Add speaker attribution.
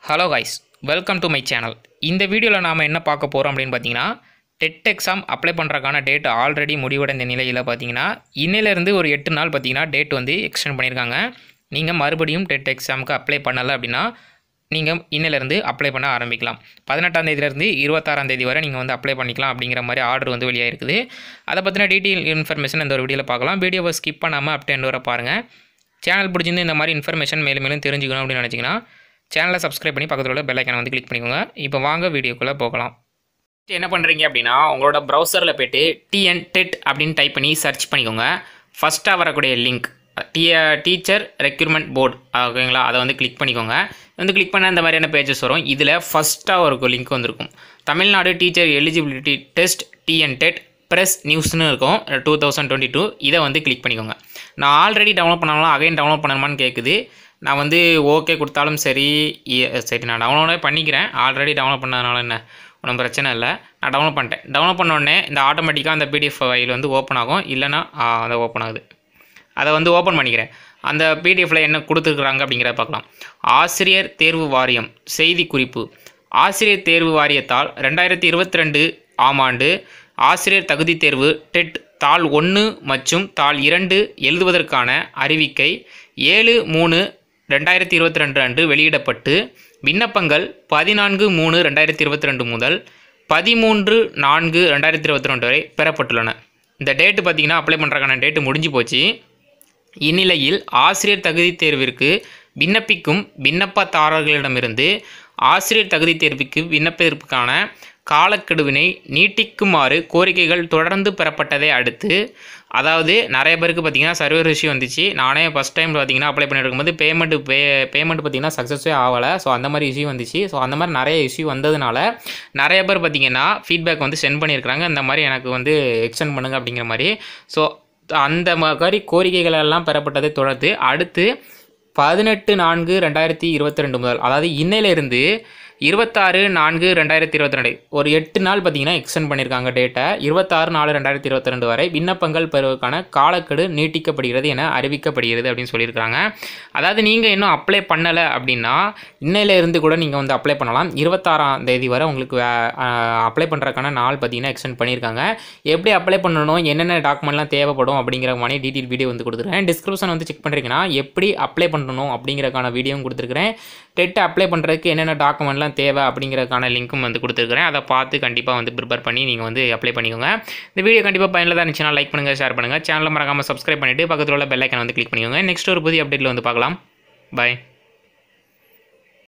Speaker 1: hello guys welcome to my channel இந்த வீடியோவில் நாம் என்ன பார்க்க போகிறோம் அப்படின்னு பார்த்தீங்கன்னா டெட் எக்ஸாம் அப்ளை பண்ணுறக்கான டேட் ஆல்ரெடி முடிவடைந்த நிலையில் பார்த்தீங்கன்னா இன்னிலேருந்து ஒரு எட்டு நாள் பார்த்தீங்கன்னா டேட் வந்து எக்ஸ்டெண்ட் பண்ணியிருக்காங்க நீங்கள் மறுபடியும் டெட் எக்ஸாமுக்கு அப்ளை பண்ணலை அப்படின்னா நீங்கள் இன்னிலேருந்து அப்ளை பண்ண ஆரம்பிக்கலாம் பதினெட்டாம் தேதியிலேருந்து இருபத்தாறாம் தேதி வரை நீங்கள் வந்து அப்ளை பண்ணிக்கலாம் அப்படிங்கிற மாதிரி ஆர்டர் வந்து வெளியாக இருக்குது அதை பற்றின டீட்டெயில் இன்ஃபர்மேஷன் இந்த ஒரு வீடியோவில் பார்க்கலாம் வீடியோவை ஸ்கிப் பண்ணாமல் அப்டே வர பாருங்கள் சேனல் பிடிச்சிருந்து இந்த மாதிரி இன்ஃபர்மேஷன் மேலும் மேலும் தெரிஞ்சுக்கணும் அப்படின்னு நினச்சிங்கன்னா சேனலை சப்ஸ்கிரைப் பண்ணி பக்கத்தில் உள்ள பெல் ஐக்கானை வந்து கிளிக் பண்ணிக்கோங்க இப்போ வாங்க வீடியோக்குள்ளே போகலாம் என்ன பண்ணுறீங்க அப்படின்னா உங்களோட ப்ரௌசரில் போய்ட்டு டிஎன் டெட் அப்படின்னு டைப் பண்ணி சர்ச் பண்ணிக்கோங்க ஃபஸ்ட்டாக வரக்கூடிய link T teacher requirement board ஓகேங்களா அதை வந்து கிளிக் பண்ணிக்கோங்க வந்து கிளிக் பண்ண இந்த மாதிரியான பேஜஸ் வரும் இதில் ஃபஸ்ட்டாக ஒரு லிங்க் வந்திருக்கும் Tamil Nadu teacher eligibility test TN TET press நியூஸ்னு இருக்கும் டூ தௌசண்ட் டுவெண்ட்டி டூ இதை வந்து கிளிக் பண்ணிக்கோங்க நான் ஆல்ரெடி டவுன்லோட் பண்ணாலும் அகைன் டவுன்லோட் பண்ணணுமான்னு கேட்குது நான் வந்து ஓகே கொடுத்தாலும் சரி இ- சரி நான் டவுன்லோடே பண்ணிக்கிறேன் ஆல்ரெடி டவுன்லோட் பண்ணதுனால என்ன ஒன்றும் பிரச்சனை இல்லை நான் டவுன்லோட் பண்ணிட்டேன் டவுன்லோட் பண்ண உடனே இந்த ஆட்டோமேட்டிக்காக அந்த பிடிஎஃப் ஃபைல் வந்து ஓப்பன் ஆகும் இல்லைன்னா ஆ, அது ஓப்பன் ஆகுது அதை வந்து ஓப்பன் பண்ணிக்கிறேன் அந்த பிடிஎஃப்பில் என்ன கொடுத்துருக்குறாங்க அப்படிங்கிறத பார்க்கலாம் ஆசிரியர் தேர்வு வாரியம் செய்தி குறிப்பு ஆசிரியர் தேர்வு வாரியத்தால் ரெண்டாயிரத்தி இருபத்தி ரெண்டு ஆம் ஆண்டு ஆசிரியர் தகுதி தேர்வு டெட் தாள் ஒன்று மற்றும் தாள் இரண்டு எழுதுவதற்கான அறிவிக்கை ஏழு மூணு ரெண்டாயிரத்தி இருபத்தி ரெண்டு அன்று வெளியிடப்பட்டு விண்ணப்பங்கள் பதினான்கு மூணு ரெண்டாயிரத்தி இருபத்தி ரெண்டு முதல் பதிமூன்று நான்கு ரெண்டாயிரத்தி இருபத்தி ரெண்டு வரை பெறப்பட்டுள்ளன இந்த டேட்டு பார்த்தீங்கன்னா அப்ளை பண்ணுறதுக்கான டேட்டு முடிஞ்சு போச்சு இந்நிலையில் ஆசிரியர் தகுதி தேர்விற்கு விண்ணப்பிக்கும் விண்ணப்பதாரர்களிடமிருந்து ஆசிரியர் தகுதி தேர்வுக்கு விண்ணப்பதற்கான காலக்கெடுவினை நீட்டிக்குமாறு கோரிக்கைகள் தொடர்ந்து பெறப்பட்டதை அடுத்து அதாவது நிறைய பேருக்கு பார்த்தீங்கன்னா சர்வர் இஷ்யூ வந்துச்சு நானே ஃபஸ்ட் டைம் பார்த்தீங்கன்னா அப்ளை பண்ணிட்டு இருக்கும்போது பேமெண்ட் பே பேமெண்ட் பார்த்தீங்கன்னா சக்ஸஸே ஆகலை ஸோ அந்த மாதிரி இஷ்யூ வந்துச்சு ஸோ அந்த மாதிரி நிறைய இஷ்யூ வந்ததுனால நிறைய பேர் பார்த்தீங்கன்னா ஃபீட்பேக் வந்து சென்ட் பண்ணியிருக்கிறாங்க இந்த மாதிரி எனக்கு வந்து எக்ஸ்டெண்ட் பண்ணுங்க அப்படிங்கிற மாதிரி ஸோ அந்த மாதிரி கோரிக்கைகள் எல்லாம் பெறப்பட்டதை தொடர்ந்து அடுத்து பதினெட்டு நான்கு ரெண்டாயிரத்தி இருபத்தி ரெண்டு முதல் அதாவது இன்னையிலிருந்து இருபத்தாறு நான்கு ரெண்டாயிரத்தி இருபத்தி ரெண்டு ஒரு எட்டு நாள் பார்த்தீங்கன்னா எக்ஸ்டெண்ட் பண்ணியிருக்காங்க டேட்டை இருபத்தாறு நாலு ரெண்டாயிரத்தி இருபத்தி ரெண்டு வரை விண்ணப்பங்கள் பெறுவதற்கான காலக்கெடு நீட்டிக்கப்படுகிறது என அறிவிக்கப்படுகிறது அப்படின்னு சொல்லியிருக்காங்க அதாவது நீங்கள் இன்னும் அப்ளை பண்ணலை அப்படின்னா இன்னையில இருந்து கூட நீங்கள் வந்து அப்ளை பண்ணலாம் இருபத்தாறாம் தேதி வரை உங்களுக்கு அப்ளை பண்ணுறதுக்கான நாள் பார்த்தீங்கன்னா எக்ஸ்டெண்ட் பண்ணியிருக்காங்க எப்படி அப்ளை பண்ணணும் என்னென்ன டாக்குமெண்ட்லாம் தேவைப்படும் அப்படிங்கிற மாதிரி டீட்டெயில் வீடியோ வந்து கொடுத்துருக்கேன் டிஸ்கிரிப்ஷன் வந்து செக் பண்ணுறீங்கன்னா எப்படி அப்ளை பண்ணணும் அப்படிங்கிறதுக்கான வீடியோவும் கொடுத்துருக்கிறேன் டெட் அப்ளை பண்ணுறதுக்கு என்னென்ன டாக்குமெண்ட்லாம் தேவை அப்படிங்கிறதுக்கான லிங்க்கும் வந்து கொடுத்துருக்கிறேன் அதை பார்த்து கண்டிப்பாக வந்து ப்ரிப்பேர் பண்ணி நீங்கள் வந்து அப்ளை பண்ணிக்கோங்க இந்த வீடியோ கண்டிப்பாக பயனுள்ளதாக இருந்துச்சுன்னா லைக் பண்ணுங்கள் ஷேர் பண்ணுங்கள் சேனலை மறக்காமல் சப்ஸ்கிரைப் பண்ணிவிட்டு பக்கத்தில் உள்ள பெல் ஐக்கனை வந்து கிளிக் பண்ணிக்கோங்க நெக்ஸ்ட் ஒரு புதிய அப்டேட்டில் வந்து பார்க்கலாம் பாய்